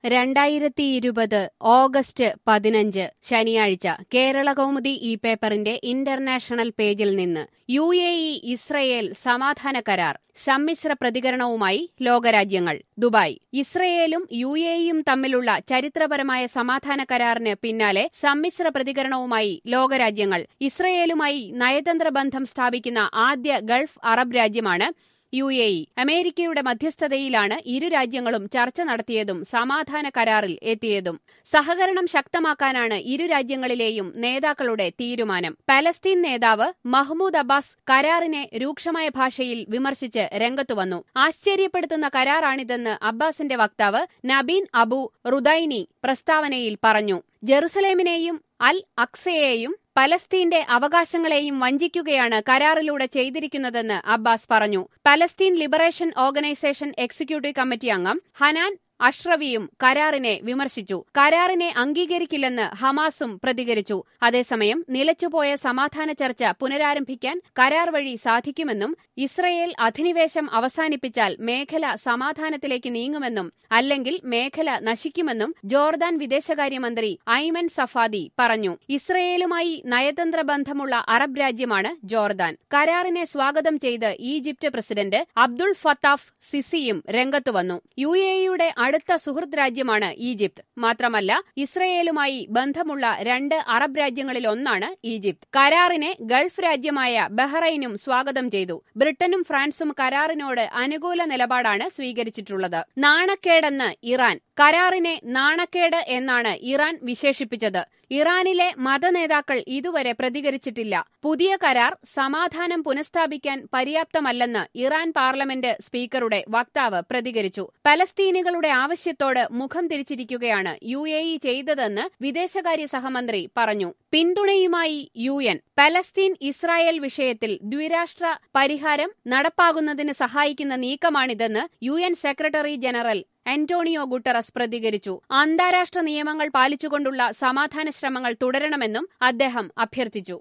രണ്ടായിരത്തി ഇരുപത് ഓഗസ്റ്റ് പതിനഞ്ച് ശനിയാഴ്ച കേരള കൗമുദി ഈ പേപ്പറിന്റെ ഇന്റർനാഷണൽ പേജിൽ നിന്ന് യു എ ഇ ഇസ്രയേൽ സമാധാന കരാർ സമ്മിശ്ര പ്രതികരണവുമായി ലോകരാജ്യങ്ങൾ ദുബായ് ഇസ്രയേലും യു എ ഇയും തമ്മിലുള്ള ചരിത്രപരമായ സമാധാന കരാറിന് പിന്നാലെ സമ്മിശ്ര പ്രതികരണവുമായി ലോകരാജ്യങ്ങൾ ഇസ്രയേലുമായി നയതന്ത്ര ബന്ധം സ്ഥാപിക്കുന്ന ആദ്യ ഗൾഫ് അറബ് രാജ്യമാണ് യു എ ഇ അമേരിക്കയുടെ മധ്യസ്ഥതയിലാണ് ഇരു രാജ്യങ്ങളും ചർച്ച നടത്തിയതും സമാധാന കരാറിൽ എത്തിയതും സഹകരണം ശക്തമാക്കാനാണ് ഇരു രാജ്യങ്ങളിലെയും നേതാക്കളുടെ തീരുമാനം പലസ്തീൻ നേതാവ് മഹ്മൂദ് അബ്ബാസ് കരാറിനെ രൂക്ഷമായ ഭാഷയിൽ വിമർശിച്ച് രംഗത്തുവന്നു ആശ്ചര്യപ്പെടുത്തുന്ന കരാറാണിതെന്ന് അബ്ബാസിന്റെ വക്താവ് നബീൻ അബു റുദൈനി പ്രസ്താവനയിൽ പറഞ്ഞു ജെറുസലേമിനെയും അൽ അക്സയെയും പലസ്തീന്റെ അവകാശങ്ങളെയും വഞ്ചിക്കുകയാണ് കരാറിലൂടെ ചെയ്തിരിക്കുന്നതെന്ന് അബ്ബാസ് പറഞ്ഞു Palestine liberation organisation executive committee അംഗം ഹനാൻ അഷ്റവിയും കരാറിനെ വിമർശിച്ചു കരാറിനെ അംഗീകരിക്കില്ലെന്ന് ഹമാസും പ്രതികരിച്ചു അതേസമയം നിലച്ചുപോയ സമാധാന ചർച്ച പുനരാരംഭിക്കാൻ കരാർ വഴി സാധിക്കുമെന്നും ഇസ്രയേൽ അധിനിവേശം അവസാനിപ്പിച്ചാൽ മേഖല സമാധാനത്തിലേക്ക് നീങ്ങുമെന്നും അല്ലെങ്കിൽ മേഖല നശിക്കുമെന്നും ജോർദാൻ വിദേശകാര്യമന്ത്രി ഐമൻ സഫാദി പറഞ്ഞു ഇസ്രയേലുമായി നയതന്ത്ര ബന്ധമുള്ള അറബ് രാജ്യമാണ് ജോർദാൻ കരാറിനെ സ്വാഗതം ചെയ്ത് ഈജിപ്ത് പ്രസിഡന്റ് അബ്ദുൾ ഫത്താഫ് സിസിയും രംഗത്തുവന്നു യു എയുടെ അടുത്ത സുഹൃത് രാജ്യമാണ് ഈജിപ്ത് മാത്രമല്ല ഇസ്രയേലുമായി ബന്ധമുള്ള രണ്ട് അറബ് രാജ്യങ്ങളിലൊന്നാണ് ഈജിപ്ത് കരാറിനെ ഗൾഫ് രാജ്യമായ ബഹ്റൈനും സ്വാഗതം ചെയ്തു ബ്രിട്ടനും ഫ്രാൻസും കരാറിനോട് അനുകൂല നിലപാടാണ് സ്വീകരിച്ചിട്ടുള്ളത് നാണക്കേടെന്ന് ഇറാൻ കരാറിനെ നാണക്കേട് എന്നാണ് ഇറാൻ വിശേഷിപ്പിച്ചത് ഇറാനിലെ മതനേതാക്കൾ ഇതുവരെ പ്രതികരിച്ചിട്ടില്ല പുതിയ കരാർ സമാധാനം പുനഃസ്ഥാപിക്കാൻ പര്യാപ്തമല്ലെന്ന് ഇറാൻ പാർലമെന്റ് സ്പീക്കറുടെ വക്താവ് പ്രതികരിച്ചു പലസ്തീനികളുടെ ആവശ്യത്തോട് മുഖം തിരിച്ചിരിക്കുകയാണ് യു എ ഇ ചെയ്തതെന്ന് വിദേശകാര്യ സഹമന്ത്രി പറഞ്ഞു പിന്തുണയുമായി യു എൻ പലസ്തീൻ ഇസ്രായേൽ വിഷയത്തിൽ ദ്വിരാഷ്ട്ര പരിഹാരം നടപ്പാകുന്നതിന് സഹായിക്കുന്ന നീക്കമാണിതെന്ന് U N secretary general Antonio Guterres പ്രതികരിച്ചു അന്താരാഷ്ട്ര നിയമങ്ങൾ പാലിച്ചുകൊണ്ടുള്ള സമാധാന ശ്രമങ്ങൾ തുടരണമെന്നും അദ്ദേഹം അഭ്യർത്ഥിച്ചു